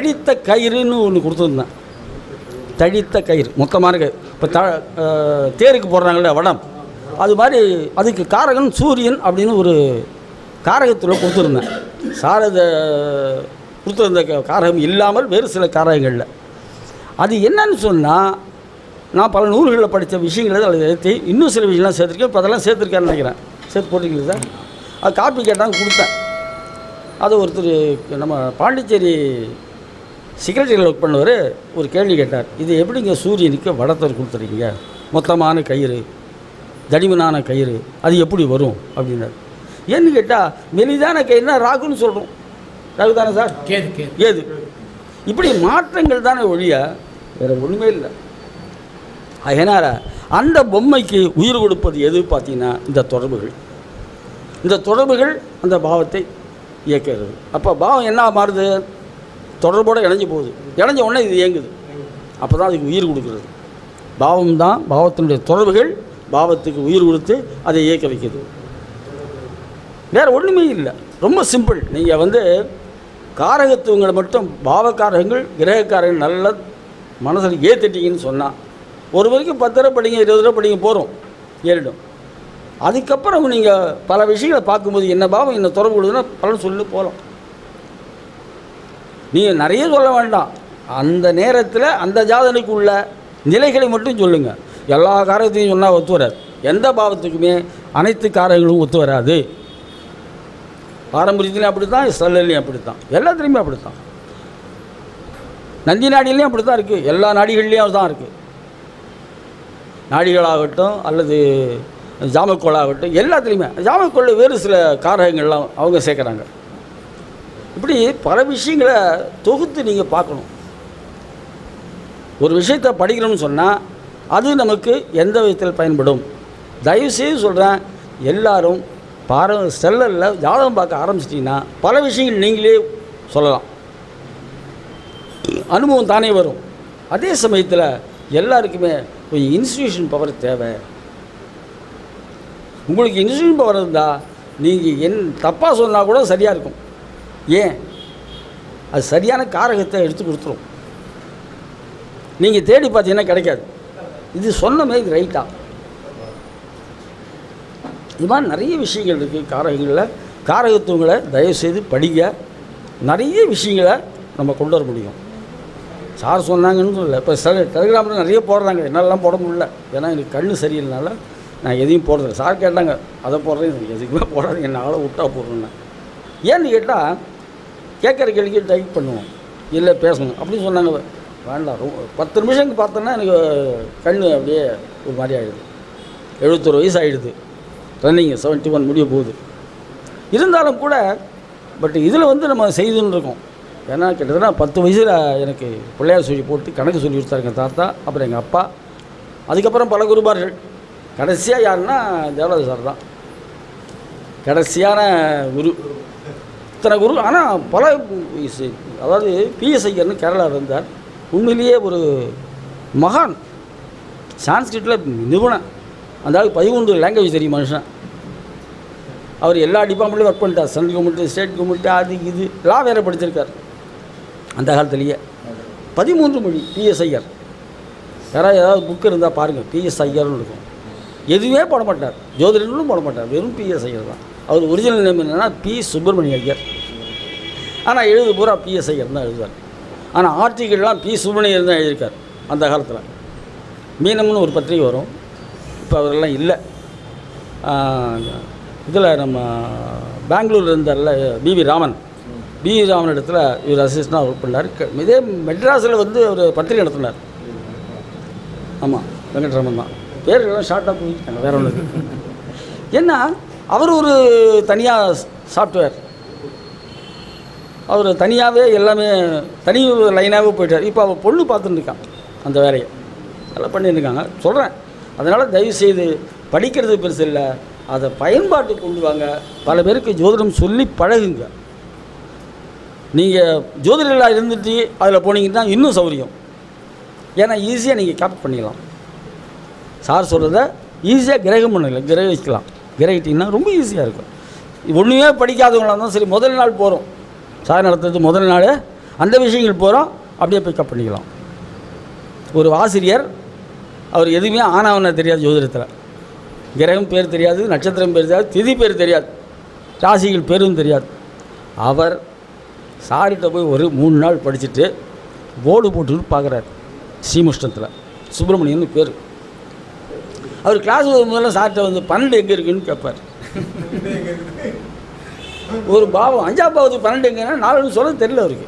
தடித்த கயிறுன்னு ஒன்று கொடுத்துருந்தேன் தடித்த கயிறு மொத்தமான கயிறு இப்போ த அஹ், தேருக்கு போடுறாங்கல்ல வடம் அது மாதிரி அதுக்கு காரகன் சூரியன் அப்படின்னு ஒரு காரகத்தில் கொடுத்துருந்தேன் சாரத கொடுத்துருந்த க- காரகம் இல்லாமல் வேறு சில காரகங்களில் அது என்னன்னு சொன்னால் நான் பல நூல்களில் படித்த விஷயங்களை அதில் ஏற்றி இன்னும் சில விஷயம்லாம் சேர்த்துருக்கேன் இப்போ அதெல்லாம் சேர்த்துருக்கேன்னு நினைக்கிறேன் சேர்த்து போட்டிருக்கீங்களா சார் அது காப்பி கேட்டாங்க கொடுத்தேன் அது ஒருத்தர் நம்ம பாண்டிச்சேரி செக்ரட்டரியில் ஒர்க் பண்ணவர் ஒரு கேள்வி கேட்டார் இது எப்படிங்க சூரியனுக்கு வடத்தர் கொடுத்துருக்கீங்க மொத்தமான கயிறு தடிமனான கயிறு அது எப்படி வரும் அப்படின்னாரு ஏன்னு கேட்டால் மெலிதான கயிறுனா ராகுன்னு சொல்கிறோம் ராகு தானே சார் கேது கேது ஏது இப்படி மாற்றங்கள் தானே ஒழிய வேறு ஒன்றுமே இல்லை அதனால் அந்த பொம்மைக்கு உயிர் கொடுப்பது எது பார்த்தீங்கன்னா இந்த தொடர்புகள் இந்த தொடர்புகள் அந்த பாவத்தை இயக்கிறது அப்போ பாவம் என்ன மாறுது தொடர்போடு இணைஞ்சு போகுது இணைஞ்ச உடனே இது இயங்குது அப்போ தான் அதுக்கு உயிர் கொடுக்குறது பாவம் தான் பாவத்தினுடைய தொடர்புகள் பாவத்துக்கு உயிர் கொடுத்து அதை இயக்க வைக்குது வேறு ஒன்றுமே இல்லை ரொம்ப சிம்பிள் நீங்கள் வந்து காரகத்துவங்களை மட்டும் பாவக்காரகங்கள் கிரகக்காரகங்கள் நல்ல மனசில் ஏற்றிட்டீங்கன்னு சொன்னால் ஒரு வரைக்கும் பத்து ரூபா படிங்க இருபது ரூபா படிங்க போகிறோம் ஏறிடும் அதுக்கப்புறம் நீங்கள் பல விஷயங்களை பார்க்கும்போது என்ன பாவம் என்ன தொடர்பு கொடுக்குதுன்னா பலன் சொல்லி போகலாம் நீங்கள் நிறைய சொல்ல வேண்டாம் அந்த நேரத்தில் அந்த ஜாதனுக்கு உள்ள நிலைகளை மட்டும் சொல்லுங்கள் எல்லா காரகத்தையும் சொன்னால் ஒத்து வராது எந்த பாவத்துக்குமே அனைத்து காரகங்களும் ஒத்து வராது பாரம்பரியத்துலையும் அப்படி தான் ஸ்டெல்லையும் அப்படி தான் எல்லாத்துலேயுமே அப்படி தான் நந்தி நாடிலையும் அப்படி தான் இருக்குது எல்லா நாடிகள்லேயும் தான் இருக்குது நாடிகளாகட்டும் அல்லது ஜாமக்கோளாகட்டும் எல்லாத்துலேயுமே ஜாமக்கோளில் வேறு சில காரகங்கள்லாம் அவங்க சேர்க்குறாங்க இப்படி பல விஷயங்களை தொகுத்து நீங்கள் பார்க்கணும் ஒரு விஷயத்தை படிக்கணும்னு சொன்னால் அது நமக்கு எந்த விதத்தில் பயன்படும் தயவுசெய்து சொல்கிறேன் எல்லாரும் பார செல்லரில் ஜாதகம் பார்க்க ஆரம்பிச்சிட்டிங்கன்னா பல விஷயங்கள் நீங்களே சொல்லலாம் அனுபவம் தானே வரும் அதே சமயத்தில் எல்லாருக்குமே கொஞ்சம் இன்ஸ்டியூஷன் பவர் தேவை உங்களுக்கு இன்ஸ்டியூஷன் பவர் இருந்தால் நீங்கள் என் தப்பாக சொன்னால் கூட சரியாக இருக்கும் ஏன் அது சரியான காரகத்தை எடுத்து கொடுத்துரும் நீங்கள் தேடி பார்த்தீங்கன்னா கிடைக்காது இது சொன்னமே இது ரைட்டா இது மாதிரி நிறைய விஷயங்கள் இருக்குது காரகங்களில் காரகத்துவங்களை தயவுசெய்து படிங்க நிறைய விஷயங்களை நம்ம கொண்டு வர முடியும் சார் சொன்னாங்கன்னு சொல்லல இப்போ சில டெலிகிராமில் நிறைய போடுறாங்க என்னாலலாம் போட முடியல ஏன்னா எனக்கு கண்ணு சரியில்லைனால நான் எதையும் போடுறதில்ல சார் கேட்டாங்க அதை போடுறேன் எதுக்குமே போடாதீங்க என்னால் விட்டா போடுறேன் ஏன்னு கேட்டால் கேட்குற கேள்விக்கு டைப் பண்ணுவோம் இல்லை பேசணும் அப்படின்னு சொன்னாங்க வேண்டாம் ரொம்ப பத்து நிமிஷம் பார்த்தோன்னா எனக்கு கண் அப்படியே ஒரு மாதிரி ஆகிடுது எழுபத்தொரு வயசு ஆகிடுது ரன்னிங் செவன்ட்டி ஒன் முடிய போகுது இருந்தாலும் கூட பட் இதில் வந்து நம்ம செய்துன்னு இருக்கோம் ஏன்னா கிட்டத்தட்ட பத்து வயசில் எனக்கு பிள்ளையார் சொல்லி போட்டு கணக்கு சொல்லி கொடுத்தாரு எங்கள் தாத்தா அப்புறம் எங்கள் அப்பா அதுக்கப்புறம் பல குருமார்கள் கடைசியாக யாருன்னா தேவராஜ சார் தான் கடைசியான குரு இத்தனை குரு ஆனால் பல இஸ்- அதாவது பிஎஸ் ஐயர்னு கேரளாவில் இருந்தார் உண்மையிலேயே ஒரு மகான் சான்ஸ்கிரிட்டில் நிபுணன் அந்த ஆளுக்கு பதிமூன்று லாங்குவேஜ் தெரியும் மனுஷன் அவர் எல்லா டிபார்ட்மெண்ட்லையும் ஒர்க் பண்ணிட்டார் சென்ட்ரல் கவர்மெண்ட்டு ஸ்டேட் கவர்மெண்ட்டு அது இது லா வேறு படிச்சிருக்கார் அந்த காலத்துலேயே பதிமூன்று மொழி பிஎஸ் ஐயர் யாராவது ஏதாவது புக் இருந்தால் பாருங்கள் பிஎஸ் ஐயர்னு இருக்கும் எதுவுமே போட மாட்டார் ஜோதிடர்களும் போட மாட்டார் வெறும் பிஎஸ் ஐயர் தான் அவர் ஒரிஜினல் நேம் என்னென்னா பி சுப்பிரமணிய ஐயர் ஆனால் எழுது பூரா பிஎஸ் ஐயர் தான் எழுதுவார் ஆனால் ஆர்டிகல்லாம் பி சுப்பிரமணியர் தான் எழுதியிருக்கார் அந்த காலத்தில் மீனம்னு ஒரு பத்திரிகை வரும் இப்போ அவரெல்லாம் இல்லை இதில் நம்ம பெங்களூரில் இருந்தார்ல பிவி ராமன் பிவி ராமன் இடத்துல இவர் அசிஸ்டண்டாக ஒர்க் பண்ணார் க- இதே மெட்ராஸில் வந்து ஒரு பத்திரிகை நடத்தினார் ஆமாம் வெங்கட்ராமன் தான் பேர்கள்லாம் ஷார்ட்டாக போயிட்டாங்க வேற ஒன்று ஏன்னா அவர் ஒரு தனியாக சாஃப்ட்வேர் அவர் தனியாகவே எல்லாமே தனி லைனாகவே போயிட்டார் இப்போ அவள் பொண்ணு பார்த்துட்டு இருக்கான் அந்த வேலையை அதெல்லாம் பண்ணியிருக்காங்க சொல்கிறேன் அதனால் தயவுசெய்து படிக்கிறது பெருசு இல்லை அதை பயன்பாட்டுக்கு கொண்டு வாங்க பல பேருக்கு ஜோதிடம் சொல்லி பழகுங்க நீங்கள் ஜோதிடர்களாக இருந்துட்டு அதில் போனீங்கன்னா இன்னும் சௌரியம் ஏன்னா ஈஸியாக நீங்கள் கேப்ட் பண்ணிக்கலாம் சார் சொல்கிறத ஈஸியாக கிரகம் பண்ணல கிரகிக்கலாம் கிரகிட்டிங்கன்னா ரொம்ப ஈஸியாக இருக்கும் ஒன்றுமே படிக்காதவங்களாக இருந்தாலும் சரி முதல் நாள் போகிறோம் சார் நடத்துறது முதல் நாள் அந்த விஷயங்கள் போகிறோம் அப்படியே பிக்கப் பண்ணிக்கலாம் ஒரு ஆசிரியர் அவர் எதுவுமே ஆனாவன தெரியாது ஜோதிடத்தில் கிரகம் பேர் தெரியாது நட்சத்திரம் பேர் தெரியாது திதி பேர் தெரியாது ராசிகள் பேரும் தெரியாது அவர் சாரிட்ட போய் ஒரு மூணு நாள் படிச்சுட்டு போர்டு போட்டுன்னு பார்க்குறாரு ஸ்ரீமுஷ்ணத்தில் சுப்பிரமணியன் பேர் அவர் கிளாஸ் முதல்ல சார்கிட்ட வந்து பன்னெண்டு எங்கே இருக்குன்னு கேட்பார் ஒரு பாவம் அஞ்சாம் பாவத்துக்கு பன்னெண்டு எங்கன்னா நாலுன்னு சொல்ல தெரியல அவருக்கு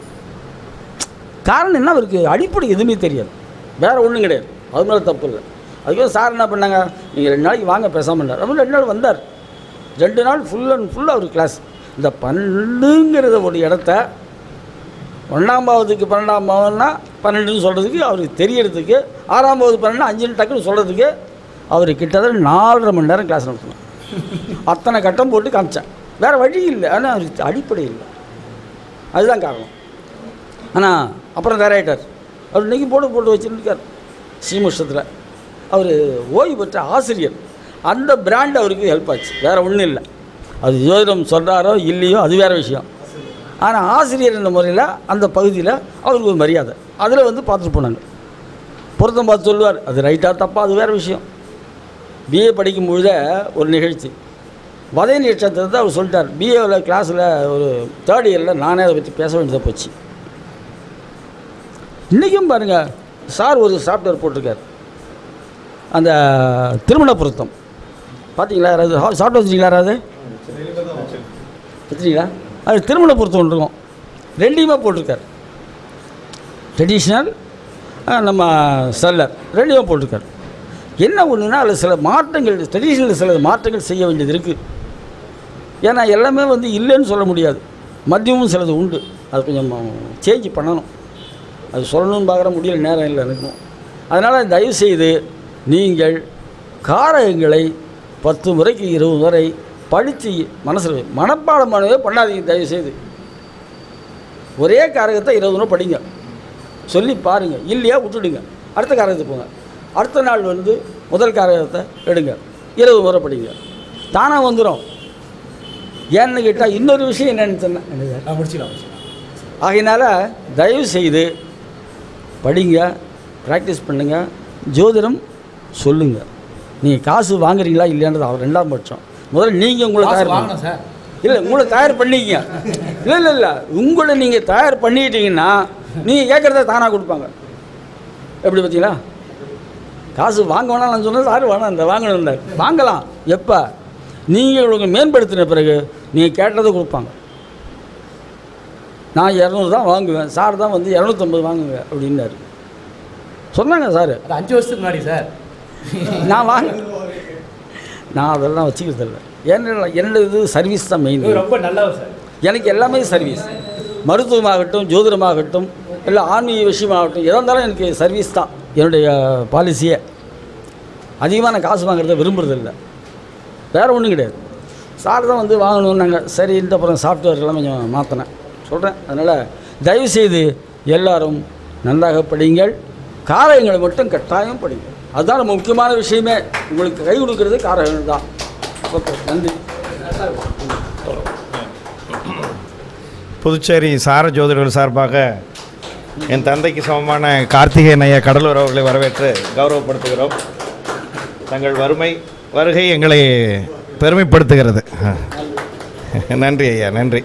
காரணம் என்ன அவருக்கு அடிப்படை எதுவுமே தெரியாது வேறு ஒன்றும் கிடையாது அது மேலே தப்பு இல்லை அதுக்கு சார் என்ன பண்ணாங்க நீங்கள் ரெண்டு நாளைக்கு வாங்க பேசாமண்டார் அவர் ரெண்டு நாள் வந்தார் ரெண்டு நாள் ஃபுல் அண்ட் ஃபுல்லாக அவர் கிளாஸ் இந்த பன்னெண்டுங்கிறத ஒரு இடத்த ஒன்றாம் பாவத்துக்கு பன்னெண்டாம் பாவம்னா பன்னெண்டுன்னு சொல்கிறதுக்கு அவருக்கு தெரியறதுக்கு ஆறாம் பாவத்து பன்னெண்டு அஞ்சுன்னு டக்குன்னு சொல்கிறதுக்கு அவர் கிட்டத்தட்ட நாலரை மணி நேரம் கிளாஸ் நடத்தணும் அத்தனை கட்டம் போட்டு காமிச்சேன் வேறு வழி இல்லை ஆனால் அவருக்கு அடிப்படை இல்லை அதுதான் காரணம் ஆனால் அப்புறம் வேற ஆயிட்டார் அவர் இன்றைக்கி போட்டு போட்டு வச்சுருக்கார் ஸ்ரீமுஷ்டத்தில் அவர் ஓய்வு பெற்ற ஆசிரியர் அந்த பிராண்ட் அவருக்கு ஹெல்ப் ஆச்சு வேறு ஒன்றும் இல்லை அது ஜோதிடம் சொல்கிறாரோ இல்லையோ அது வேறு விஷயம் ஆனால் ஆசிரியர் என்ற முறையில் அந்த பகுதியில் அவருக்கு ஒரு மரியாதை அதில் வந்து பார்த்துட்டு போனாங்க பொருத்தம் பார்த்து சொல்லுவார் அது ரைட்டாக தப்பா அது வேறு விஷயம் பிஏ படிக்கும் பொழுதே ஒரு நிகழ்ச்சி வதை நட்சத்திரத்தை அவர் சொல்லிட்டார் பிஏவில் கிளாஸில் ஒரு தேர்ட் இயரில் நானே அதை பற்றி பேச வேண்டியதாக போச்சு இன்றைக்கும் பாருங்கள் சார் ஒரு சாஃப்ட்வேர் போட்டிருக்கார் அந்த திருமண பொருத்தம் பார்த்தீங்களா யாராவது சாஃப்ட்வேர் வச்சுருக்கீங்களா யாராவது வச்சுருக்கீங்களா அது திருமண பொருத்தம் ஒன்று இருக்கும் ரெண்டையுமே போட்டிருக்கார் ட்ரெடிஷ்னல் நம்ம செல்லர் ரெண்டையுமே போட்டிருக்கார் என்ன ஒன்றுனா அதில் சில மாற்றங்கள் ட்ரெடிஷ்னல் சில மாற்றங்கள் செய்ய வேண்டியது இருக்குது ஏன்னா எல்லாமே வந்து இல்லைன்னு சொல்ல முடியாது மதியமும் சிலது உண்டு அது கொஞ்சம் சேஞ்ச் பண்ணணும் அது சொல்லணும்னு பார்க்குற முடியல நேரம் இல்லை எனக்கும் அதனால் தயவு செய்து நீங்கள் காரகங்களை பத்து முறைக்கு இருபது முறை படித்து மனசில் மனப்பாடம் பண்ணவே பண்ணாதீங்க தயவு செய்து ஒரே காரகத்தை இருபது முறை படிங்க சொல்லி பாருங்கள் இல்லையா விட்டுடுங்க அடுத்த காரகத்துக்கு போங்க அடுத்த நாள் வந்து முதல் காரகத்தை எடுங்க இருபது முறை படிங்க தானாக வந்துடும் ஏன்னு கேட்டால் இன்னொரு விஷயம் என்னன்னு சொன்னேன் என்னது? முடிச்சிடலாம் ஆகையினால தயவு செய்து படிங்க ப்ராக்டிஸ் பண்ணுங்க ஜோதிடம் சொல்லுங்க நீங்கள் காசு வாங்குறீங்களா இல்லையான்றது அவர் ரெண்டாம் பட்சம் முதல்ல நீங்கள் உங்களை தயார் பண்ணுங்க வாங்கணும் சார் இல்லை உங்களை தயார் பண்ணிக்கங்க இல்லை இல்லை இல்லை உங்களை நீங்கள் தயார் பண்ணிட்டீங்கன்னா நீங்கள் கேட்குறத தானாக கொடுப்பாங்க எப்படி பார்த்தீங்களா காசு வாங்க வேணாம் நான் சொன்னது சார் வேணாம் இந்த வாங்கணும் இல்லை வாங்கலாம் எப்போ நீங்கள் உங்களுக்கு மேம்படுத்தின பிறகு நீங்கள் கேட்டதை கொடுப்பாங்க நான் இரநூறு தான் வாங்குவேன் சார் தான் வந்து இரநூத்தம்பது வாங்குங்க அப்படின்னாரு சொன்னாங்க சார் அது அஞ்சு வருஷத்துக்கு முன்னாடி சார் நான் வாங்க நான் அதெல்லாம் வச்சுக்கிறது இல்லை ஏன்னா என்னோட இது சர்வீஸ் தான் மெயின் இவர் ரொம்ப நல்லவர் சார் எனக்கு எல்லாமே சர்வீஸ் மருத்துவமாகட்டும் ஜோதிடமாகட்டும் இல்லை ஆன்மீக விஷயமாகட்டும் எதாக இருந்தாலும் எனக்கு சர்வீஸ் தான் என்னுடைய பாலிசியே அதிகமாக நான் காசு வாங்குறத விரும்புறதில்ல வேறு ஒன்றும் கிடையாது சார் தான் வந்து வாங்கணும்னாங்க சரின்ட்டு அப்புறம் சாஃப்ட்வேர் எல்லாம் கொஞ்சம் மாற்றினேன் சொல்கிறேன் அதனால் தயவுசெய்து எல்லாரும் நன்றாக படிங்கள் காரகங்களை மட்டும் கட்டாயம் படிங்க அதுதான் நம்ம முக்கியமான விஷயமே உங்களுக்கு கை கொடுக்கறது காரகங்கள் தான் ஓகே நன்றி புதுச்சேரி சார ஜோதிடர்கள் சார்பாக என் தந்தைக்கு சமமான கார்த்திகேயன் ஐயா கடலூர் அவர்களை வரவேற்று கௌரவப்படுத்துகிறோம் தங்கள் வறுமை வருகை எங்களை பெருமைப்படுத்துகிறது நன்றி ஐயா நன்றி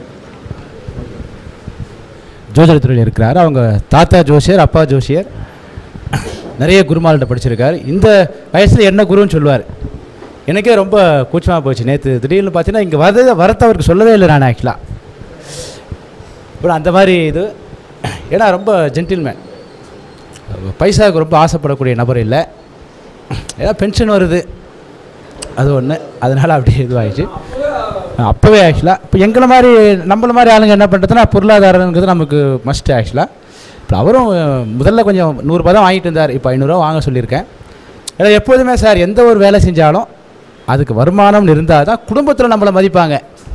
ஜோதிடத்துறையில் இருக்கிறார் அவங்க தாத்தா ஜோசியர் அப்பா ஜோசியர் நிறைய குருமால்கிட்ட படிச்சிருக்காரு இந்த வயசில் என்ன குருன்னு சொல்லுவார் எனக்கே ரொம்ப கூச்சமாக போச்சு நேற்று திடீர்னு பார்த்தீங்கன்னா இங்கே வரத வரத்த அவருக்கு சொல்லவே இல்லை நான் ஆக்சுவலாக இப்போ அந்த மாதிரி இது ஏன்னா ரொம்ப ஜென்டில்மேன் பைசாவுக்கு ரொம்ப ஆசைப்படக்கூடிய நபர் இல்லை ஏன்னா பென்ஷன் வருது அது ஒன்று அதனால் அப்படியே இதுவாகிடுச்சு அப்போவே ஆக்சுவலாக இப்போ எங்களை மாதிரி நம்மள மாதிரி ஆளுங்க என்ன பண்ணுறதுன்னா பொருளாதாரங்கிறது நமக்கு மஸ்ட் ஆக்சுவலாக இப்போ அவரும் அஹ், முதல்ல கொஞ்சம் நூறுரூபா தான் வாங்கிட்டு இருந்தார் இப்போ ஐநூறுரூவா வாங்க சொல்லியிருக்கேன் ஏன்னா எப்போதுமே சார் எந்த ஒரு வேலை செஞ்சாலும் அதுக்கு வருமானம் இருந்தால் தான் குடும்பத்தில் நம்மளை மதிப்பாங்க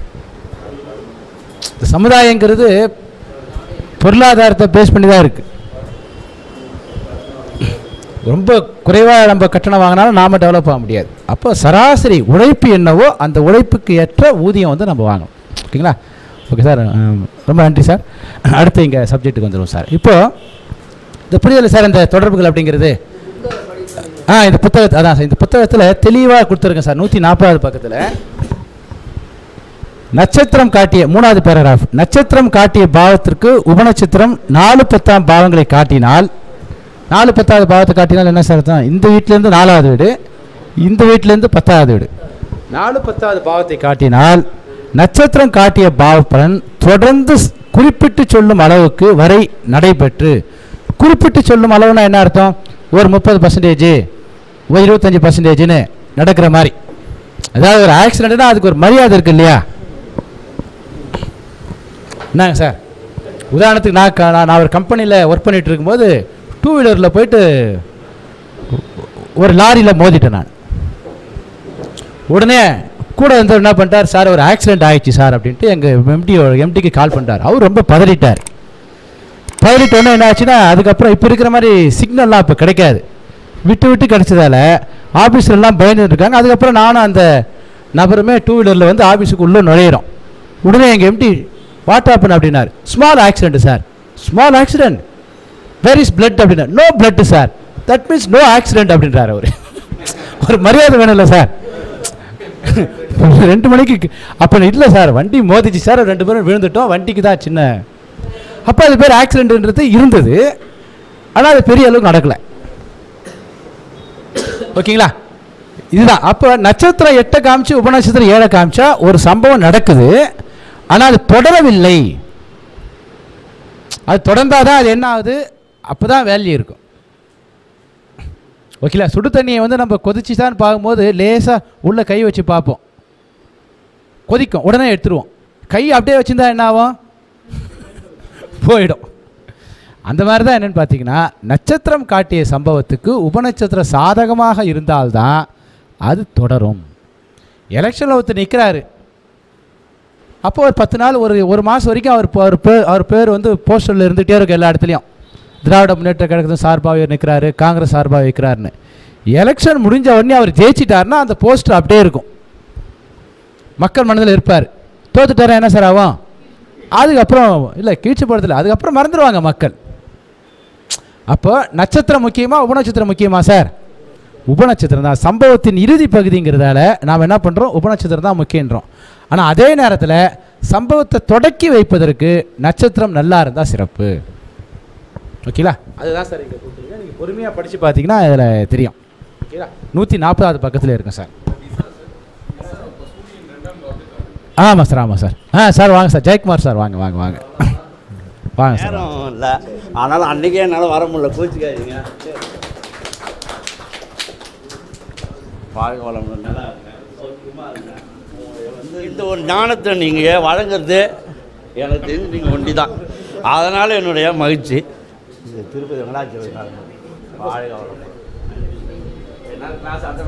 இந்த சமுதாயங்கிறது பொருளாதாரத்தை பேஸ் பண்ணி தான் இருக்குது ரொம்ப குறைவாக நம்ம கட்டணம் வாங்கினாலும் நாம் டெவலப் ஆக முடியாது அப்போ சராசரி உழைப்பு என்னவோ அந்த உழைப்புக்கு ஏற்ற ஊதியம் வந்து நம்ம வாங்கணும் ஓகேங்களா ஓகே சார் அஹ், ரொம்ப நன்றி சார் அடுத்து இங்கே சப்ஜெக்ட்டுக்கு வந்துடுவோம் சார் இப்போது இந்த புரிதல் சார் இந்த தொடர்புகள் அப்படிங்கிறது ஆ இந்த புத்தகத்தை அதான் சார் இந்த புத்தகத்தில் தெளிவாக கொடுத்துருக்கேன் சார் நூற்றி நாற்பதாவது பக்கத்தில் நட்சத்திரம் காட்டிய மூணாவது பேராகிராஃப் நட்சத்திரம் காட்டிய பாவத்திற்கு உபநட்சத்திரம் நாலு பத்தாம் பாவங்களை காட்டினால் நாலு பத்தாவது பாவத்தை காட்டினால் என்ன சார் அர்த்தம் இந்த வீட்டிலேருந்து நாலாவது வீடு இந்த வீட்டிலேருந்து பத்தாவது வீடு நாலு பத்தாவது பாவத்தை காட்டினால் நட்சத்திரம் காட்டிய பாவ பலன் தொடர்ந்து ஸ்- குறிப்பிட்டு சொல்லும் அளவுக்கு வரை நடைபெற்று குறிப்பிட்டு சொல்லும் அளவுனா என்ன அர்த்தம் ஒரு முப்பது பர்சன்டேஜ் ஒரு இருபத்தஞ்சி பர்சன்டேஜ்னு நடக்கிற மாதிரி அதாவது ஒரு ஆக்சிடென்ட்னா அதுக்கு ஒரு மரியாதை இருக்கு இல்லையா என்னங்க சார் உதாரணத்துக்கு நான் க- நான் நான் ஒரு கம்பெனியில் ஒர்க் பண்ணிட்டு இருக்கும்போது டூ வீலரில் போயிட்டு ஒரு லாரியில் மோதிட்டேன் நான் உடனே கூட வந்து என்ன பண்ணிட்டார் சார் ஒரு ஆக்சிடென்ட் ஆயிடுச்சு சார் அப்படின்ட்டு எங்கள் எம்டி எம்டிக்கு கால் பண்ணிட்டார் அவர் ரொம்ப பதறிட்டார் பதறிட்டோன்னே என்ன ஆச்சுன்னா அதுக்கப்புறம் இப்போ இருக்கிற மாதிரி சிக்னல்லாம் இப்போ கிடைக்காது விட்டு விட்டு கிடைச்சதால ஆஃபீஸ்ல எல்லாம் பயந்துட்டு இருக்காங்க அதுக்கப்புறம் நானும் அந்த நபருமே டூ வீலரில் வந்து ஆஃபீஸுக்கு உள்ளே நுழையிறோம் உடனே எங்கள் எம்டி வாட் ஆப்பன் அப்படின்னார் small accident sir small accident where is blood அப்படின்னா no blood sir that means no accident அப்படின்றார் அவர் ஒரு மரியாதை வேணும்ல சார் ரெண்டு மணிக்கு அப்போ இல்லை சார் வண்டி மோதிச்சு சார் ரெண்டு பேரும் விழுந்துட்டோம் வண்டிக்கு தான் சின்ன அப்போ அது பேர் ஆக்சிடென்ட்ன்றது இருந்தது ஆனால் அது பெரிய அளவுக்கு நடக்கலை ஓகேங்களா இதுதான் அப்போ நட்சத்திரம் எட்டை காமிச்சு உபநட்சத்திரம் ஏழை காமிச்சா ஒரு சம்பவம் நடக்குது ஆனால் அது தொடரவில்லை அது தொடர்ந்தாதான் அது என்ன ஆகுது அப்போ தான் வேல்யூ இருக்கும் ஓகேங்களா சுடு தண்ணியை வந்து நம்ம கொதிச்சு தான் பார்க்கும்போது லேசாக உள்ளே கை வச்சு பார்ப்போம் கொதிக்கும் உடனே எடுத்துருவோம் கை அப்படியே வச்சுருந்தா என்ன ஆகும் போயிடும் அந்த மாதிரி தான் என்னென்னு பார்த்தீங்கன்னா நட்சத்திரம் காட்டிய சம்பவத்துக்கு உபநட்சத்திரம் சாதகமாக இருந்தால்தான் அது தொடரும் எலெக்ஷனில் ஒருத்தர் நிற்கிறாரு அப்போ ஒரு பத்து நாள் ஒரு ஒரு மாதம் வரைக்கும் அவர் பே- அவர் பேர் அவர் பேர் வந்து போஸ்டரில் இருந்துகிட்டே இருக்கும் எல்லா இடத்துலையும் திராவிட முன்னேற்ற கழகத்தின் சார்பாக நிற்கிறாரு காங்கிரஸ் சார்பாக வைக்கிறாருன்னு எலெக்ஷன் முடிஞ்ச உடனே அவர் ஜெயிச்சிட்டாருன்னா அந்த போஸ்டர் அப்படியே இருக்கும் மக்கள் மனதில் இருப்பார் தோத்துட்டாரா என்ன சார் ஆகும் அதுக்கப்புறம் இல்லை கீழ்ச்சி படத்தில் அதுக்கப்புறம் மறந்துடுவாங்க மக்கள் அப்போ நட்சத்திரம் முக்கியமா உபநட்சத்திரம் முக்கியமா சார் உபநட்சத்திரம் தான் சம்பவத்தின் இறுதி பகுதிங்கிறதால நாம் என்ன பண்ணுறோம் உபநட்சத்திரம் தான் முக்கியன்றோம் ஆனால் அதே நேரத்தில் சம்பவத்தை தொடக்கி வைப்பதற்கு நட்சத்திரம் நல்லா இருந்தால் சிறப்பு ஓகேங்களா அதுதான் சார் இங்கே கொடுத்துருங்க நீங்கள் பொறுமையாக படித்து பார்த்தீங்கன்னா அதில் தெரியும் ஓகேங்களா நூற்றி நாற்பதாவது பக்கத்தில் இருக்கும் சார் ஆமாம் சார் ஆமாம் சார் ஆ சார் வாங்க சார் ஜெயக்குமார் சார் வாங்க வாங்க வாங்க வாங்க சார் வாங்க. நேரம் இல்லை ஆனாலும் அன்றைக்கே என்னால் வர முடியல கோச்சிக்காதீங்க வாழ்க வளமுடன் நல்லா இருங்க. சௌக்கியமா இருங்க. உங்களை வந்து இந்த ஒரு ஞானத்தை நீங்கள் வழங்குறது எனக்கு தெரிஞ்சு நீங்கள் ஒண்டி தான் அதனால் என்னுடைய மகிழ்ச்சி இது திருப்பதி வெங்கடாச்சலம் வாழ்க வளமுடன் என்ன கிளாஸ் அட்டன்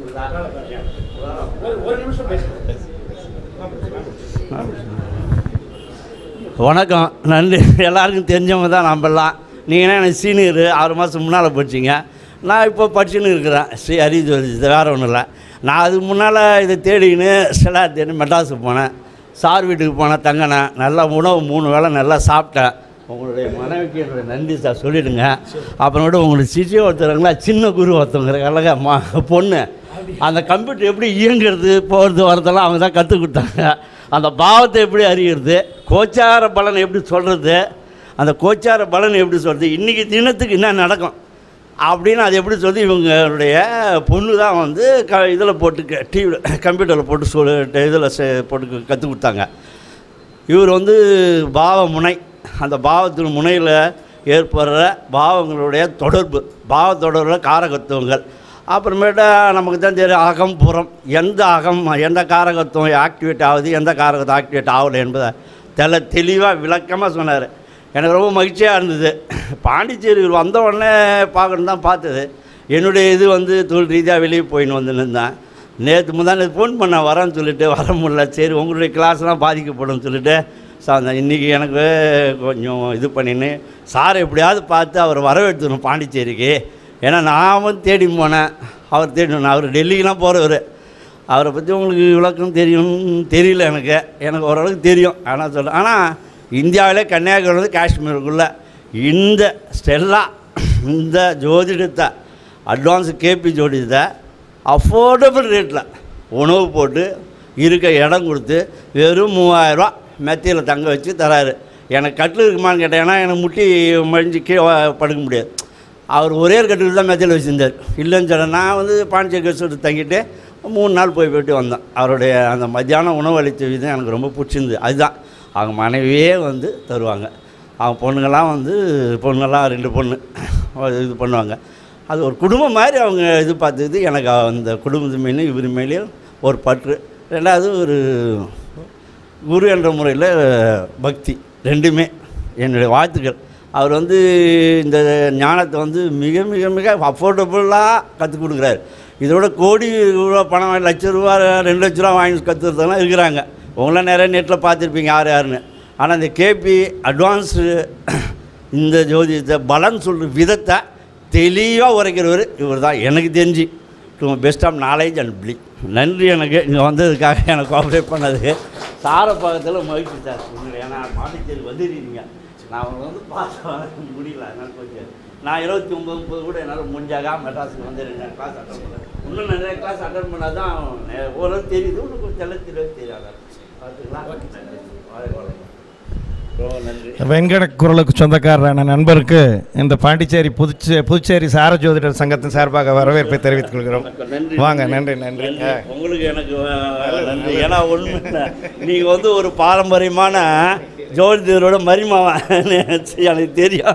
வணக்கம் நன்றி எல்லாருக்கும் தெரிஞ்சவங்க தான் நம்மலாம் நீங்கன்னா எனக்கு சீனியர் ஆறு மாதம் முன்னால் படிச்சிங்க நான் இப்போ படிச்சுன்னு இருக்கிறேன் ஸ்ரீ ஹரிஜோதி இது வேறு ஒன்றும் இல்லை நான் அதுக்கு முன்னால் இதை தேடிக்கின்னு சிலா தேடி மெட்ராஸுக்கு போனேன் சார் வீட்டுக்கு போனேன் தங்கினேன் நல்லா உணவு மூணு வேளை நல்லா சாப்பிட்டேன் உங்களுடைய மனைவிக்கு என்னுடைய நன்றி சார் சொல்லிவிடுங்க அப்புறமேட்டு உங்களுக்கு சிசிய ஒருத்தருங்களா சின்ன குரு ஒருத்தவங்க அழகா மா பொண்ணு அந்த கம்ப்யூட்டர் எப்படி இயங்குறது போகிறது வரதெல்லாம் அவங்க தான் கற்றுக் கொடுத்தாங்க அந்த பாவத்தை எப்படி அறிகிறது கோச்சார பலன் எப்படி சொல்கிறது அந்த கோச்சார பலன் எப்படி சொல்கிறது இன்றைக்கி தினத்துக்கு என்ன நடக்கும் அப்படின்னு அது எப்படி சொல்லி இவங்களுடைய பொண்ணு தான் வந்து க இதில் போட்டு டிவியில் கம்ப்யூட்டரில் போட்டு சொல் இதில் போட்டு கற்றுக் கொடுத்தாங்க இவர் வந்து பாவ முனை அந்த பாவத்தின் முனையில் ஏற்படுற பாவங்களுடைய தொடர்பு பாவ தொடர்பில் காரகத்துவங்கள் அப்புறமேட்டா நமக்கு தான் தெரியும் அகம் புறம் எந்த அகம் எந்த காரகத்துவம் ஆக்டிவேட் ஆகுது எந்த காரகத்துவம் ஆக்டிவேட் ஆகலை என்பதை தெல தெளிவாக விளக்கமாக சொன்னார் எனக்கு ரொம்ப மகிழ்ச்சியாக இருந்தது பாண்டிச்சேரி இவர் வந்த உடனே பார்க்கணும் தான் பார்த்தது என்னுடைய இது வந்து தொழில் ரீதியாக வெளியே போயின்னு வந்து நின்றேன் நேற்று முந்தானே ஃபோன் பண்ண வரேன்னு சொல்லிட்டு வர முடியல சரி உங்களுடைய கிளாஸ்லாம் பாதிக்கப்படும் சொல்லிட்டு சார் இன்றைக்கி எனக்கு கொஞ்சம் இது பண்ணின்னு சார் எப்படியாவது பார்த்து அவர் வரவேற்றுணும் பாண்டிச்சேரிக்கு ஏன்னா நான் வந்து தேடி போனேன் அவர் தேடி அவர் டெல்லிக்கெலாம் போகிறவர் அவரை பற்றி உங்களுக்கு விளக்கம் தெரியும் தெரியல எனக்கு எனக்கு ஓரளவுக்கு தெரியும் ஆனால் சொல்கிறேன் ஆனால் இந்தியாவிலே கன்னியாகுமரி வந்து காஷ்மீருக்குள்ளே இந்த ஸ்டெல்லா இந்த ஜோதிடத்தை அட்வான்ஸ் கேபி ஜோதிடத்தை அஃபோர்டபுள் ரேட்டில் உணவு போட்டு இருக்க இடம் கொடுத்து வெறும் மூவாயிரரூவா மெத்தையில் தங்க வச்சு தராரு எனக்கு கட்டில் இருக்குமான்னு கேட்டேன் ஏன்னா எனக்கு முட்டி மழிஞ்சு கீழே படுக்க முடியாது அவர் ஒரே ஒரு கட்டில் தான் மெத்தையில் வச்சுருந்தார் இல்லைன்னு சொன்னேன் நான் வந்து பாண்டிச்சேரி கெஸ்ட் தங்கிட்டு மூணு நாள் போய் போயிட்டு வந்தேன் அவருடைய அந்த மத்தியானம் உணவு அளித்த விதம் எனக்கு ரொம்ப பிடிச்சிருந்தது அதுதான் அவங்க மனைவியே வந்து தருவாங்க அவங்க பொண்ணுங்கள்லாம் வந்து பொண்ணுங்கள்லாம் ரெண்டு பொண்ணு இது பண்ணுவாங்க அது ஒரு குடும்பம் மாதிரி அவங்க இது பார்த்தது எனக்கு அந்த குடும்பத்து மேலேயும் இவர் மேலேயும் ஒரு பற்று ரெண்டாவது ஒரு குரு என்ற முறையில் பக்தி ரெண்டுமே என்னுடைய வாழ்த்துக்கள் அவர் வந்து இந்த ஞானத்தை வந்து மிக மிக மிக அஃபோர்டபுளாக கற்றுக் கொடுக்குறாரு இதோட கோடி ரூபா பணம் லட்ச ரூபா ரெண்டு லட்ச ரூபா வாங்கி கற்றுறதெல்லாம் இருக்கிறாங்க உங்களாம் நிறைய நெட்டில் பார்த்துருப்பீங்க யார் யாருன்னு ஆனால் இந்த கேபி அட்வான்ஸு இந்த ஜோதிடத்தை பலன் சொல்கிற விதத்தை தெளிவாக உரைக்கிறவர் இவர் தான் எனக்கு தெரிஞ்சு to best of knowledge and பிலி நன்றி எனக்கு இங்கே வந்ததுக்காக எனக்கு கோஆப்ரேட் பண்ணதுக்கு சாரப்பாக்கத்தில் மகிழ்ச்சி சார் உங்களை ஏன்னா பாண்டிச்சேரி வந்துருக்கீங்க நான் அவங்களை வந்து பார்த்து வர முடியல என்னால் கொஞ்சம் நான் இருபத்தி ஒம்பது முப்பது கூட என்னால் முடிஞ்சாக மெட்ராஸுக்கு வந்து ரெண்டு கிளாஸ் அட்டன் பண்ணேன் இன்னும் நிறைய கிளாஸ் அட்டன் பண்ணால் தான் ஓரளவு தெரியுது இன்னும் கொஞ்சம் தெல்ல தெளிவாக தெரியாது பார்த்துக்கலாம் நன்றி வாழ்க வளமுடன். ரொம்ப நன்றி வெங்கட குரலுக்கு சொந்தக்காரரான நண்பருக்கு இந்த பாண்டிச்சேரி புதுச்சே புதுச்சேரி சார ஜோதிடர் சங்கத்தின் சார்பாக வரவேற்பை தெரிவித்துக் கொள்கிறோம் நன்றி. வாங்க நன்றி நன்றி நன்றி. ஆ. உங்களுக்கு எனக்கு அஹ், நன்றி ஏன்னா உண்மை நீங்க வந்து ஒரு பாரம்பரியமான ஜோதிடரோட மரிமாவன் எனக்கு தெரியும்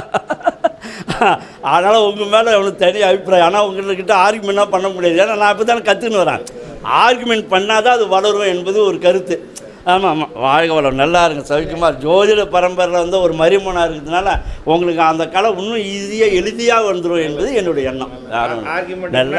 அதனால் உங்கள் மேலே எவ்வளோ தனி அபிப்பிராயம் ஆனால் உங்கள்கிட்ட ஆர்குமெண்ட்டாக பண்ண முடியாது ஏன்னா நான் இப்போ தானே கற்றுன்னு வரேன் ஆர்குமெண்ட் பண்ணாதான் அது வளரும் என்பது ஒரு கருத்து ஆமாம் ஆமாம் வாழ்க வளம் நல்லா இருங்க சவிக்குமார் ஜோதிட பரம்பரையில் வந்து ஒரு மரிமனாக இருக்கிறதுனால உங்களுக்கு அந்த கலை இன்னும் ஈஸியாக எளிதியாக வந்துடும் என்பது என்னுடைய எண்ணம் யாரும் நல்லா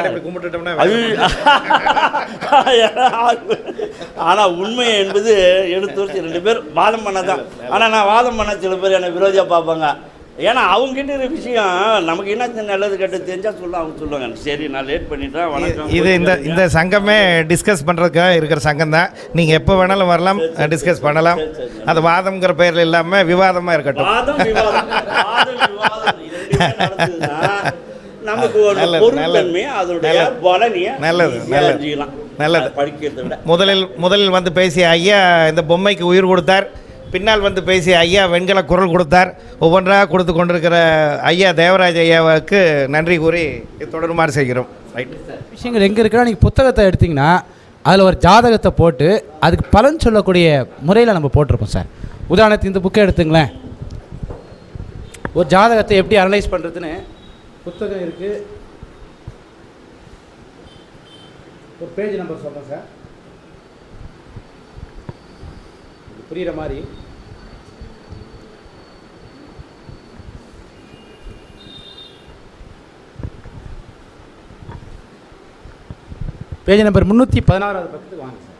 ஆனால் உண்மை என்பது எடுத்து வச்சு ரெண்டு பேர் வாதம் பண்ணதான் ஆனால் நான் வாதம் பண்ண சில பேர் என்னை விரோதியாக பார்ப்பாங்க ஏன்னா அவங்ககிட்ட இருக்கிற விஷயம் நமக்கு என்ன நல்லது கெட்டது தெரிஞ்சால் சொல்ல அவங்க சொல்லுவாங்க சரி நான் லேட் பண்ணிட்டேன் வணக்கம் இது இந்த இந்த சங்கமே டிஸ்கஸ் பண்ணுறதுக்காக இருக்கிற சங்கம் தான் நீங்கள் எப்போ வேணாலும் வரலாம் டிஸ்கஸ் பண்ணலாம் அது வாதம்ங்கிற பேரில் இல்லாமல் விவாதமாக இருக்கட்டும் வாதம் விவாதம் வாதம் விவாதம் இது ரெண்டுமே நடந்ததுன்னா நமக்கு ஒரு நல்லது, பொருட்தன்மை அதனுடைய பலனியை நல்லது, easy-ஆ நல்லது. அறிஞ்சிக்கலாம். நல்லது. படிக்கிறதை விட முதலில் முதலில் வந்து பேசிய ஐயா இந்த பொம்மைக்கு உயிர் கொடுத்தார் பின்னால் வந்து பேசிய ஐயா வெண்கல குரல் கொடுத்தார் ஒவ்வொன்றாக கொடுத்து கொண்டிருக்கிற ஐயா தேவராஜ் ஐயாவுக்கு நன்றி கூறி தொடருமாறு செய்கிறோம் ரைட் விஷயங்கள் எங்கே இருக்குன்னா நீங்கள் புத்தகத்தை எடுத்தீங்கன்னா அதில் ஒரு ஜாதகத்தை போட்டு அதுக்கு பலன் சொல்லக்கூடிய முறையில் நம்ம போட்டிருப்போம் சார் உதாரணத்துக்கு இந்த புக்கை எடுத்துங்களேன் ஒரு ஜாதகத்தை எப்படி அனலைஸ் பண்ணுறதுன்னு புத்தகம் இருக்குது ஒரு பேஜ் நம்பர் சொல்கிறேன் சார் புரிகிற மாதிரி பேஜ் நம்பர் முந்நூற்றி பதினாறாவது பக்கத்துக்கு வாங்க சார்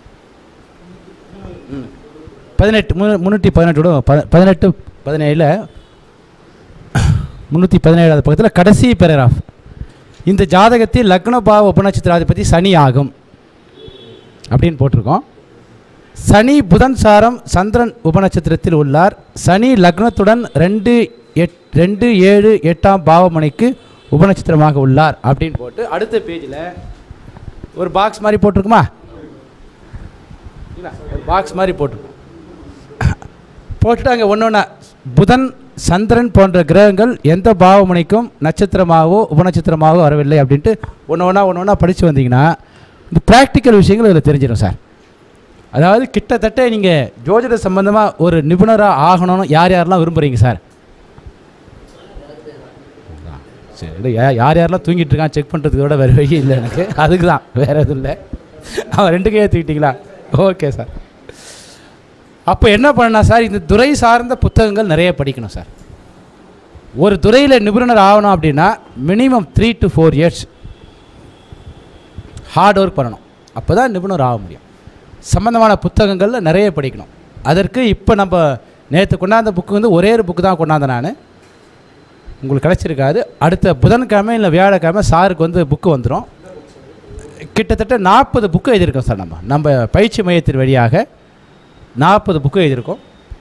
ம். பதினெட்டு மு முந்நூற்றி பதினெட்டோட ப பதினெட்டு பதினேழில் முந்நூற்றி பதினேழாவது பக்கத்தில் கடைசி பேராகிராஃப் இந்த ஜாதகத்தில் லக்னபாவ உபநட்சத்திராதிபதி சனி ஆகும் அப்படின்னு போட்டிருக்கோம் சனி புதன் சாரம் சந்திரன் உபநட்சத்திரத்தில் உள்ளார் சனி லக்னத்துடன் ரெண்டு எட் ரெண்டு ஏழு எட்டாம் பாவமனைக்கு உபநட்சத்திரமாக உள்ளார் அப்படின்னு போட்டு அடுத்த பேஜில் ஒரு பாக்ஸ் மாதிரி போட்டிருக்குமா இல்ல, ஒரு பாக்ஸ் மாதிரி போட்டிருக்கும் போட்டுட்டு அங்கே ஒன்று ஒன்றா புதன் சந்திரன் போன்ற கிரகங்கள் எந்த பாவமனைக்கும் நட்சத்திரமாகவோ உபநட்சத்திரமாகவோ வரவில்லை அப்படின்ட்டு ஒன்று ஒன்றா ஒன்று ஒன்றா படித்து வந்தீங்கன்னா இந்த ப்ராக்டிக்கல் விஷயங்கள் இதில் தெரிஞ்சிடும் சார் அதாவது கிட்டத்தட்ட நீங்கள் ஜோதிட சம்பந்தமாக ஒரு நிபுணராக ஆகணும்னு யார் யாரெல்லாம் விரும்புகிறீங்க சார் சரி இல்லை யா- யார் யாரெல்லாம் தூங்கிட்டு இருக்கான் செக் பண்ணுறதுக்கு கூட வேறு வழி இல்லை எனக்கு அதுக்கு தான் வேறு எதுவும் இல்லை அவன் ரெண்டு கையை தூக்கிட்டீங்களா ஓகே சார் அப்போ என்ன பண்ணலாம் சார் இந்த துறை சார்ந்த புத்தகங்கள் நிறைய படிக்கணும் சார் ஒரு துறையில் நிபுணர் ஆகணும் அப்படின்னா minimum three to four years hard work பண்ணணும் அப்போ தான் நிபுணர் ஆக முடியும் சம்மந்தமான புத்தகங்களில் நிறைய படிக்கணும் அதற்கு இப்போ நம்ம நேற்று கொண்டாந்த புக்கு வந்து ஒரே ஒரு புக்கு தான் கொண்டாந்தேன் நான் உங்களுக்கு கிடச்சிருக்காது அடுத்த புதன்கிழமை இல்லை வியாழக்கிழமை சாருக்கு வந்து புக்கு வந்துடும் கிட்டத்தட்ட நாற்பது புக்கு எழுதியிருக்கோம் சார் நம்ம நம்ம பயிற்சி மையத்தின் வழியாக நாற்பது புக்கு எழுதியிருக்கோம்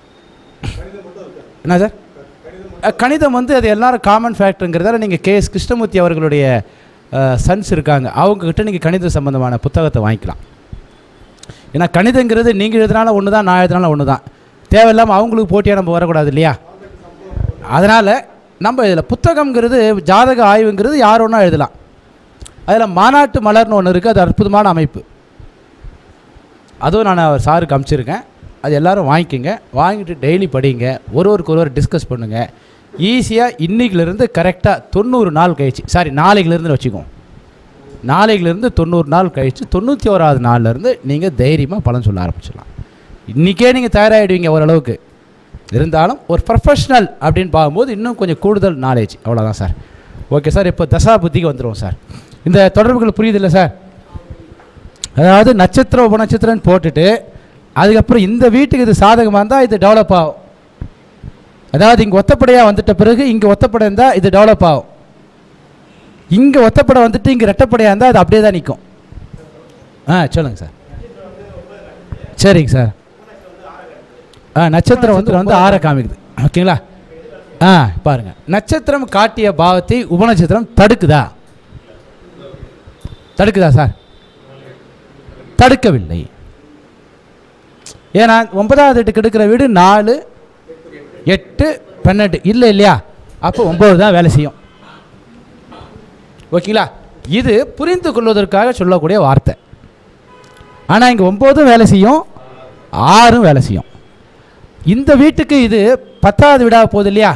என்ன சார் அஹ், கணிதம் வந்து அது எல்லாரும் காமன் ஃபேக்டருங்கிறதால நீங்கள் கே எஸ் கிருஷ்ணமூர்த்தி அவர்களுடைய சன்ஸ் இருக்காங்க அவங்கக்கிட்ட நீங்கள் கணித சம்பந்தமான புத்தகத்தை வாங்கிக்கலாம் ஏன்னா கணிதங்கிறது நீங்கள் எழுதுனால ஒன்று தான் நான் எழுதுனால ஒன்று தான் தேவையில்லாமல் அவங்களுக்கு போட்டியாக நம்ம வரக்கூடாது இல்லையா அதனால் நம்ம இதில் புத்தகம்ங்கிறது ஜாதக ஆய்வுங்கிறது யார் ஒன்றா எழுதலாம் அதில் மாநாட்டு மலர்னு ஒன்று இருக்குது அது அற்புதமான அமைப்பு அதுவும் நான் அவர் சாருக்கு அமுச்சிருக்கேன் அது எல்லாரும் வாங்கிக்கோங்க வாங்கிட்டு டெய்லி படிங்க ஒருவருக்கு ஒருவர் டிஸ்கஸ் பண்ணுங்கள் ஈஸியாக இன்னைக்கிலேருந்து கரெக்டாக தொண்ணூறு நாள் கழிச்சு சாரி நாளைக்கிலேருந்து வச்சுக்கோங்க நாளைக்கிலேருந்து தொண்ணூறு நாள் கழிச்சு தொண்ணூற்றி ஓராவது நாள்லேருந்து நீங்கள் தைரியமாக பலன் சொல்ல ஆரம்பிச்சிடலாம் இன்றைக்கே நீங்கள் தயாராகிடுவீங்க ஓரளவுக்கு இருந்தாலும் ஒரு ப்ரொஃபஷ்னல் அப்படின்னு பார்க்கும்போது இன்னும் கொஞ்சம் கூடுதல் நாலேஜ் அவ்வளோதான் சார் ஓகே சார் இப்போ தசா புத்திக்கு வந்துடுவோம் சார் இந்த தொடர்புகள் புரியுதில்ல சார் அதாவது நட்சத்திரம் உபநட்சத்திரம்னு போட்டுட்டு அதுக்கப்புறம் இந்த வீட்டுக்கு இது சாதகமாக இருந்தால் இது டெவலப் ஆகும் அதாவது இங்கே ஒத்தப்படையாக வந்துட்ட பிறகு இங்கே ஒத்தப்படை இருந்தால் இது டெவலப் ஆகும் இங்கே ஒத்தப்படை வந்துட்டு இங்கே ரெட்டப்படையாக இருந்தால் அது அப்படியே தான் நிற்கும் ஆ சொல்லுங்கள் சார் சரிங்க சார் ஆ நட்சத்திரம் வந்து வந்து ஆற காமிக்குது ஓகேங்களா ஆ பாருங்க நட்சத்திரம் காட்டிய பாவத்தை உபநட்சத்திரம் தடுக்குதா தடுக்குதா சார் தடுக்கவில்லை ஏன்னா ஒன்பதாவது எட்டுக்கு எடுக்கிற வீடு நாலு எட்டு பன்னெண்டு இல்லை இல்லையா அப்போ ஒம்பது தான் வேலை செய்யும் ஓகேங்களா இது புரிந்து கொள்வதற்காக சொல்லக்கூடிய வார்த்தை ஆனால் இங்கே ஒம்போதும் வேலை செய்யும் ஆறும் வேலை செய்யும் இந்த வீட்டுக்கு இது பத்தாவது விடா போகுது இல்லையா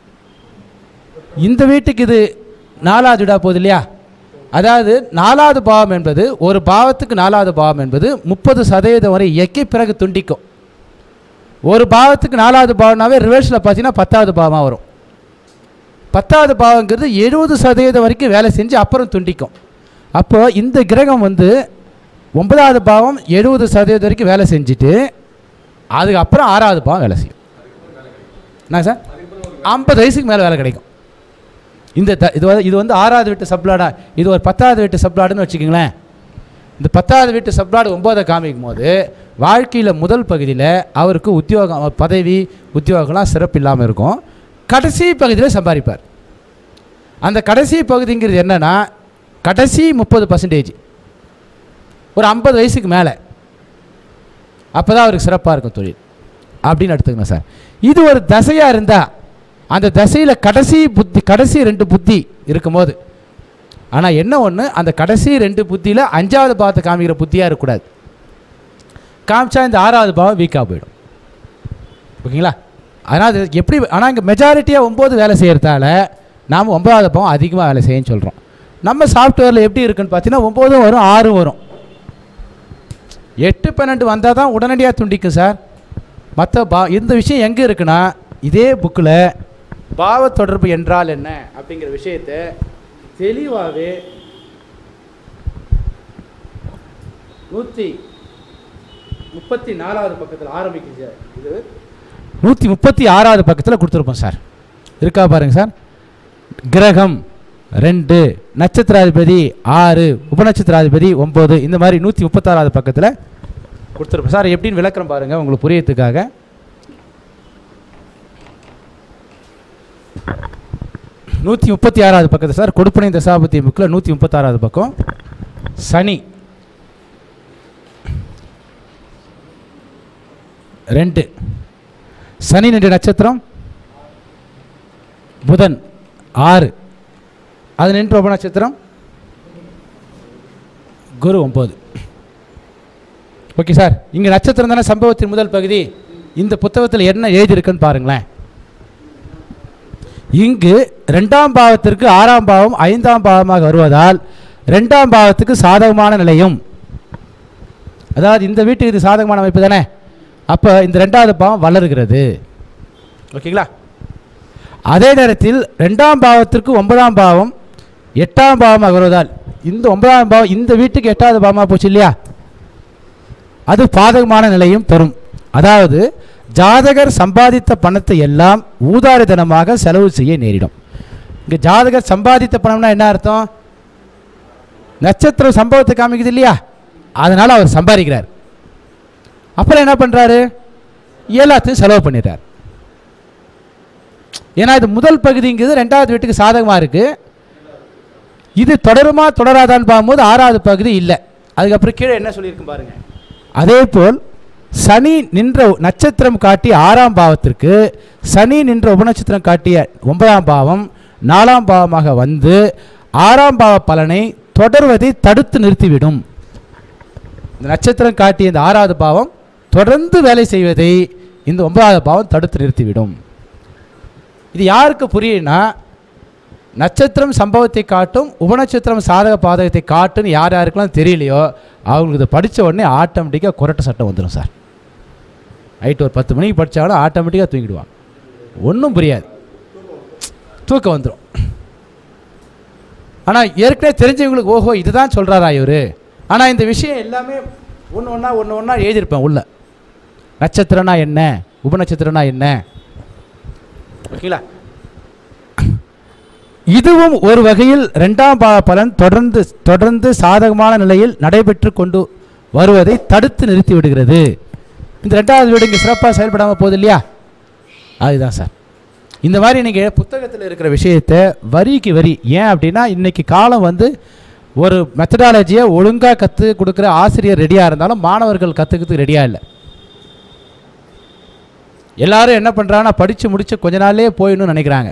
இந்த வீட்டுக்கு இது நாலாவது விடா போகுது இல்லையா அதாவது நாலாவது பாவம் என்பது ஒரு பாவத்துக்கு நாலாவது பாவம் என்பது முப்பது சதவீதம் வரை இயக்கி பிறகு துண்டிக்கும் ஒரு பாவத்துக்கு நாலாவது பாவம்னாவே ரிவர்ஸில் பார்த்தீங்கன்னா பத்தாவது பாவமாக வரும் பத்தாவது பாவங்கிறது எழுபது சதவீதம் வரைக்கும் வேலை செஞ்சு அப்புறம் துண்டிக்கும் அப்போ இந்த கிரகம் வந்து ஒன்பதாவது பாவம் எழுபது சதவீதம் வரைக்கும் வேலை செஞ்சுட்டு அதுக்கப்புறம் ஆறாவது பாவம் வேலை செய்யும் என்ன சார் ஐம்பது வயசுக்கு மேலே வேலை கிடைக்கும் இந்த த இது வந்து இது வந்து ஆறாவது வீட்டு சப்ளாடா இது ஒரு பத்தாவது வீட்டு சப்ளாடுன்னு வச்சுக்கோங்களேன் இந்த பத்தாவது வீட்டு சப்ளாடு ஒம்போதை காமிக்கும் போது வாழ்க்கையில் முதல் பகுதியில் அவருக்கு உத்தியோகம் பதவி உத்தியோகம்லாம் சிறப்பு இல்லாமல் இருக்கும் கடைசி பகுதியில் சம்பாதிப்பார் அந்த கடைசி பகுதிங்கிறது என்னென்னா கடைசி முப்பது பர்சன்டேஜ் ஒரு ஐம்பது வயசுக்கு மேலே அப்போ தான் அவருக்கு சிறப்பாக இருக்கும் தொழில் அப்படின்னு எடுத்துக்கணும் சார் இது ஒரு தசையாக இருந்தால் அந்த தசையில் கடைசி புத்தி கடைசி ரெண்டு புத்தி இருக்கும்போது ஆனால் என்ன ஒன்று அந்த கடைசி ரெண்டு புத்தியில் அஞ்சாவது பாவத்தை காமிக்கிற புத்தியாக இருக்கக்கூடாது காமிச்சா இந்த ஆறாவது பாவம் வீக்காக போயிடும் ஓகேங்களா அதனால் அது எப்படி ஆனால் இங்கே மெஜாரிட்டியாக ஒம்பது வேலை செய்கிறதால நாம் ஒன்பதாவது பாவம் அதிகமாக வேலை செய்யன்னு சொல்கிறோம் நம்ம சாஃப்ட்வேரில் எப்படி இருக்குன்னு பார்த்தீங்கன்னா ஒம்போதும் வரும் ஆறும் வரும் எட்டு பன்னெண்டு வந்தால் தான் உடனடியாக துண்டிக்கும் சார் மற்ற பா இந்த விஷயம் எங்கே இருக்குன்னா இதே புக்கில் பாவ தொடர்பு என்றால் என்ன அப்படிங்கிற விஷயத்தை தெளிவாகவே நூற்றி முப்பத்தி நாலாவது பக்கத்தில் ஆரம்பிக்குது சார் இது நூற்றி முப்பத்தி ஆறாவது பக்கத்தில் கொடுத்துருப்போம் சார் இருக்கா பாருங்க சார் கிரகம் ரெண்டு நட்சத்திராதிபதி ஆறு உபநட்சத்திராதிபதி ஒம்பது இந்த மாதிரி நூற்றி முப்பத்தாறாவது பக்கத்தில் கொடுத்துருப்போம் சார் எப்படின்னு விளக்குறேன் பாருங்கள் உங்களுக்கு புரியறதுக்காக நூற்றி முப்பத்தி ஆறாவது பக்கத்தில் சார் கொடுப்பனை தசாபதி புக்கில் நூற்றி முப்பத்தாறாவது பக்கம் சனி ரெண்டு சனி ரெண்டு நட்சத்திரம் புதன் ஆறு அது நின்று உப நட்சத்திரம் குரு ஒம்பது ஓகே சார் இங்கே நட்சத்திரம் தானே சம்பவத்தின் முதல் பகுதி இந்த புத்தகத்தில் என்ன எழுதியிருக்குன்னு பாருங்களேன் இங்கு ரெண்டாம் பாவத்திற்கு ஆறாம் பாவம் ஐந்தாம் பாவமாக வருவதால் ரெண்டாம் பாவத்துக்கு சாதகமான நிலையும் அதாவது இந்த வீட்டுக்கு இது சாதகமான அமைப்பு தானே அப்போ இந்த ரெண்டாவது பாவம் வளருகிறது ஓகேங்களா அதே நேரத்தில் ரெண்டாம் பாவத்திற்கு ஒன்பதாம் பாவம் எட்டாம் பாவமாக வருவதால் இந்த ஒன்பதாம் பாவம் இந்த வீட்டுக்கு எட்டாவது பாவமாக போச்சு இல்லையா அது பாதகமான நிலையும் பெறும் அதாவது ஜாதகர் சம்பாதித்த பணத்தை எல்லாம் ஊதாரித்தனமாக செலவு செய்ய நேரிடும் இங்கே ஜாதகர் சம்பாதித்த பணம்னா என்ன அர்த்தம் நட்சத்திரம் சம்பவத்தை காமிக்குது இல்லையா அதனால் அவர் சம்பாதிக்கிறார் அப்புறம் என்ன பண்ணுறாரு எல்லாத்தையும் செலவு பண்ணிடுறார் ஏன்னா இது முதல் பகுதிங்கிறது ரெண்டாவது வீட்டுக்கு சாதகமாக இருக்குது இது தொடருமா தொடராதான்னு பார்க்கும்போது ஆறாவது பகுதி இல்லை அதுக்கப்புறம் கீழே என்ன சொல்லியிருக்கு பாருங்க அதே போல் சனி நின்ற நட்சத்திரம் காட்டிய ஆறாம் பாவத்திற்கு சனி நின்ற உபநட்சத்திரம் காட்டிய ஒன்பதாம் பாவம் நாலாம் பாவமாக வந்து ஆறாம் பாவ பலனை தொடர்வதை தடுத்து நிறுத்திவிடும் இந்த நட்சத்திரம் காட்டிய இந்த ஆறாவது பாவம் தொடர்ந்து வேலை செய்வதை இந்த ஒன்பதாவது பாவம் தடுத்து நிறுத்திவிடும் இது யாருக்கு புரியும்னா நட்சத்திரம் சம்பவத்தை காட்டும் உபநட்சத்திரம் சாதக பாதகத்தை காட்டுன்னு யார் யாருக்கெல்லாம் தெரியலையோ அவங்களுக்கு இதை படித்த உடனே ஆட்டோமேட்டிக்காக குரட்ட சட்டம் வந்துடும் சார் நைட்டு ஒரு பத்து மணிக்கு படித்தாலும் ஆட்டோமேட்டிக்காக தூங்கிடுவாங்க ஒன்றும் புரியாது தூக்கம் வந்துடும் ஆனால் ஏற்கனவே தெரிஞ்சவங்களுக்கு ஓஹோ இதுதான் சொல்கிறாரா இவர் ஆனால் இந்த விஷயம் எல்லாமே ஒன்று ஒன்றா ஒன்று ஒன்றா எழுதியிருப்பேன் உள்ள நட்சத்திரம்னா என்ன உபநட்சத்திரம்னா என்ன ஓகேங்களா இதுவும் ஒரு வகையில் ரெண்டாம் பாவ பலன் தொடர்ந்து தொடர்ந்து சாதகமான நிலையில் நடைபெற்று கொண்டு வருவதை தடுத்து நிறுத்தி விடுகிறது இந்த ரெண்டாவது வீடு இங்கே சிறப்பாக செயல்படாமல் போகுது இல்லையா அதுதான் சார் இந்த மாதிரி நீங்கள் புத்தகத்தில் இருக்கிற விஷயத்தை வரிக்கு வரி ஏன் அப்படின்னா இன்னைக்கு காலம் வந்து ஒரு மெத்தடாலஜியை ஒழுங்காக கற்றுக் கொடுக்குற ஆசிரியர் ரெடியாக இருந்தாலும் மாணவர்கள் கற்றுக்கிறதுக்கு ரெடியாக இல்லை எல்லாரும் என்ன பண்ணுறாங்கன்னா படித்து முடிச்சு கொஞ்ச நாள்லயே போயிடணும்னு நினைக்கிறாங்க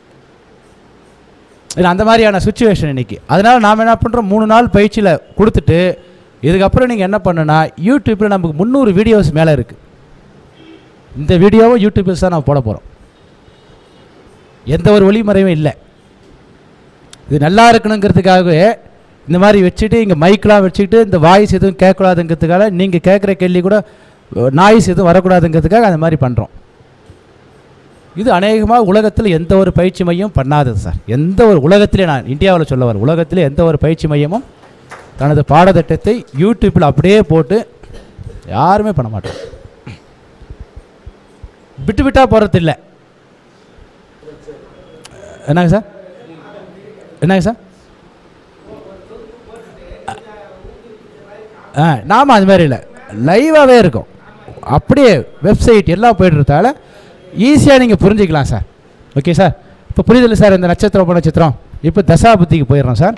இது அந்த மாதிரியான சுச்சுவேஷன் இன்னைக்கு அதனால் நாம் என்ன பண்ணுறோம் மூணு நாள் பயிற்சியில் கொடுத்துட்டு இதுக்கப்புறம் நீங்கள் என்ன பண்ணுன்னா யூடியூப்பில் நமக்கு முந்நூறு வீடியோஸ் மேலே இருக்குது இந்த வீடியோவும் யூடியூப்பில் தான் நம்ம போட போகிறோம் எந்த ஒரு ஒளிமறைவும் இல்லை இது நல்லா இருக்கணுங்கிறதுக்காகவே இந்த மாதிரி வச்சுட்டு இங்கே மைக்கெலாம் வச்சுக்கிட்டு இந்த வாய்ஸ் எதுவும் கேட்கக்கூடாதுங்கிறதுக்காக நீங்கள் கேட்குற கேள்வி கூட நாய்ஸ் எதுவும் வரக்கூடாதுங்கிறதுக்காக அந்த மாதிரி பண்ணுறோம் இது அநேகமாக உலகத்தில் எந்த ஒரு பயிற்சி மையம் பண்ணாதது சார் எந்த ஒரு உலகத்திலே நான் இந்தியாவில் சொல்ல வரேன் உலகத்திலே எந்த ஒரு பயிற்சி மையமும் தனது பாடத்திட்டத்தை யூடியூப்பில் அப்படியே போட்டு யாருமே பண்ண மாட்டோம் விட்டு விட்டா போகிறது இல்லை என்னங்க சார் என்னங்க சார் ஆ நாம் அது மாதிரி இல்லை லைவாகவே இருக்கும் அப்படியே வெப்சைட் எல்லாம் போய்ட்டுறதால ஈஸியாக நீங்கள் புரிஞ்சுக்கலாம் சார் ஓகே சார் இப்போ புரியுதில்ல சார் இந்த நட்சத்திரம் உப நட்சத்திரம் இப்போ தசாபுத்திக்கு போயிடுறோம் சார்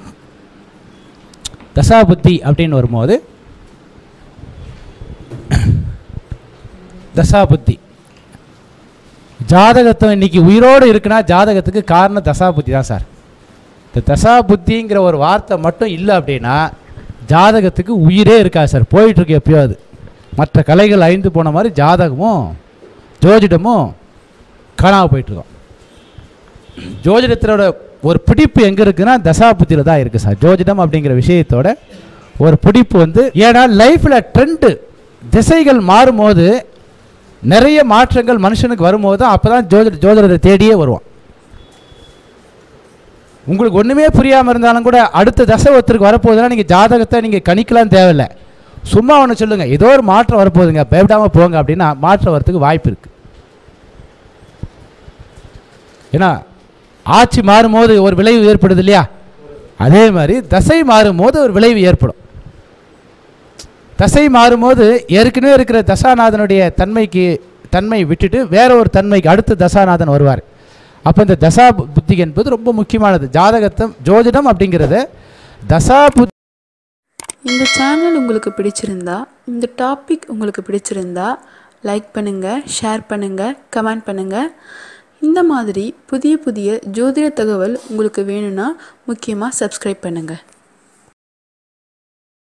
தசாபுத்தி அப்படின்னு வரும்போது தசாபுத்தி ஜாதகத்தை இன்னைக்கு உயிரோடு இருக்குன்னா ஜாதகத்துக்கு காரணம் தசாபுத்தி தான் சார் இந்த தசாபுத்திங்கிற ஒரு வார்த்தை மட்டும் இல்லை அப்படின்னா ஜாதகத்துக்கு உயிரே இருக்காது சார் போயிட்டுருக்கு எப்பயோ அது மற்ற கலைகள் ஐந்து போன மாதிரி ஜாதகமும் ஜோதிடமும் காணாமல் போயிட்டுருக்கோம் ஜோதிடத்தினோட ஒரு பிடிப்பு எங்கே இருக்குன்னா தசாபுத்தியில் தான் இருக்குது சார் ஜோதிடம் அப்படிங்கிற விஷயத்தோட ஒரு பிடிப்பு வந்து ஏன்னா லைஃப்பில் ட்ரெண்டு திசைகள் மாறும்போது நிறைய மாற்றங்கள் மனுஷனுக்கு வரும்போது தான் அப்போ தான் ஜோதிட ஜோதிடரை தேடியே வருவான் உங்களுக்கு ஒன்றுமே புரியாமல் இருந்தாலும் கூட அடுத்த தசை ஒருத்தருக்கு வரப்போகுதுன்னா நீங்கள் ஜாதகத்தை நீங்கள் கணிக்கலாம் தேவையில்லை சும்மா ஒன்று சொல்லுங்கள் ஏதோ ஒரு மாற்றம் வரப்போகுதுங்க பயப்படாமல் போங்க அப்படின்னா மாற்றம் வரத்துக்கு வாய்ப்பு இருக்குது ஏன்னா ஆட்சி மாறும்போது ஒரு விளைவு ஏற்படுது இல்லையா அதே மாதிரி தசை மாறும்போது ஒரு விளைவு ஏற்படும் தசை மாறும்போது ஏற்கனவே இருக்கிற தசாநாதனுடைய தன்மைக்கு தன்மை விட்டுட்டு வேற ஒரு தன்மைக்கு அடுத்த தசாநாதன் வருவார் அப்போ இந்த தசா பு- புத்தி என்பது ரொம்ப முக்கியமானது ஜாதகத்தம் ஜோதிடம் அப்படிங்கிறத தசா புத்தி இந்த சேனல் உங்களுக்கு பிடிச்சிருந்தா இந்த டாபிக் உங்களுக்கு பிடிச்சிருந்தா லைக் பண்ணுங்கள் ஷேர் பண்ணுங்கள் கமெண்ட் பண்ணுங்கள் இந்த மாதிரி புதிய புதிய ஜோதிட தகவல் உங்களுக்கு வேணும்னா முக்கியமாக சப்ஸ்கிரைப் பண்ணுங்கள்